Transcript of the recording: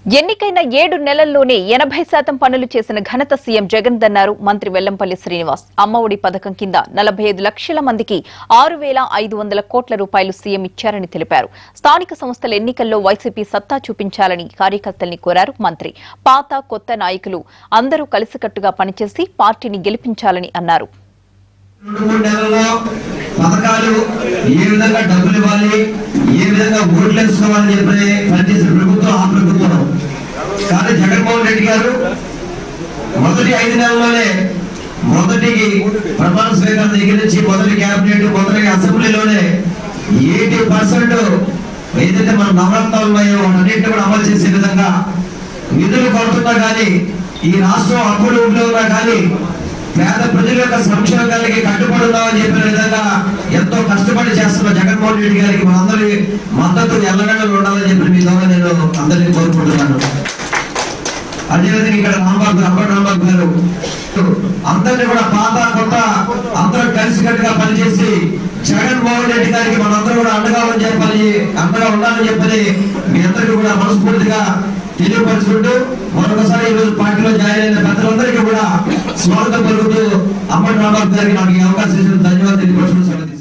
ఎన్నికైన ఏడు నెలల్లోనే ఎనభై శాతం పనులు చేసిన ఘనత సీఎం జగన్ దన్నారు మంత్రి వెల్లంపల్లి శ్రీనివాస్ అమ్మఒడి పథకం కింద నలభై ఐదు లక్షల మందికి ఆరు వేల ఐదు వందల కోట్ల రూపాయలు సీఎం ఇచ్చారని తెలిపారు స్థానిక సంస్థల ఎన్నికల్లో వైసీపీ సత్తా చూపించాలని కార్యకర్తల్ని కోరారు మంత్రి పాత కొత్త నాయకులు అందరూ కలిసికట్టుగా పనిచేసి పార్టీని గెలిపించాలని అన్నారు రెండు మూడు నెలల్లో పథకాలు ఏ విధంగా డబ్బులు ఇవ్వాలి ఏ విధంగా ఓట్లు వేసుకోవాలని చెప్పి పనిచేసిన ప్రభుత్వం ఆ ప్రభుత్వం కానీ జగన్మోహన్ రెడ్డి గారు మొదటి ఐదు నెలల్లోనే మొదటి ప్రమాణ స్వీకారం దగ్గర నుంచి మొదటి కేబినెట్ మొదటి అసెంబ్లీలోనే ఎయిటీ పర్సెంట్ ఏదైతే మన నవరత్నాలు ఉన్నాయో వాటన్నింటినీ కూడా అమలు చేసే విధంగా నిధులు కొడుతున్నా కానీ ఈ రాష్ట్రం అప్పులు ఊళ్ళో ఉన్నా కానీ పేద ప్రజల యొక్క సంక్షేమానికి కట్టుబడి ఉన్నామని చెప్పిన విధంగా ఎంతో కష్టపడి చేస్తున్న జగన్మోహన్ రెడ్డి గారికి మనందరి మద్దతు ఎల్లగడలు ఉండాలని చెప్పి మీ ద్వారా నేను అందరినీ కోరుకుంటున్నాను అదేవిధంగా ఇక్కడ రాంబాబు అప్పటి రాంబాబు గారు అందరినీ కూడా పాత కొత్త అందరూ కలిసికట్టుగా పనిచేసి జగన్మోహన్ రెడ్డి గారికి మనందరూ కూడా అండగా అని చెప్పాలి అండగా ఉండాలని చెప్పని మీ అందరికీ కూడా మనస్ఫూర్తిగా తెలియపరుచుకుంటూ మరొకసారి ఈ రోజు పార్టీలో జాయిన్ అయిన పెద్దలందరికీ కూడా స్వాగతం పలుకుతూ అప్పటి రాంబాబు గారికి నాకు ఈ అవకాశం ఇచ్చిన ధన్యవాదాలు తెలియపరచుకుంటూ సెలవు తీసుకుంటున్నాను.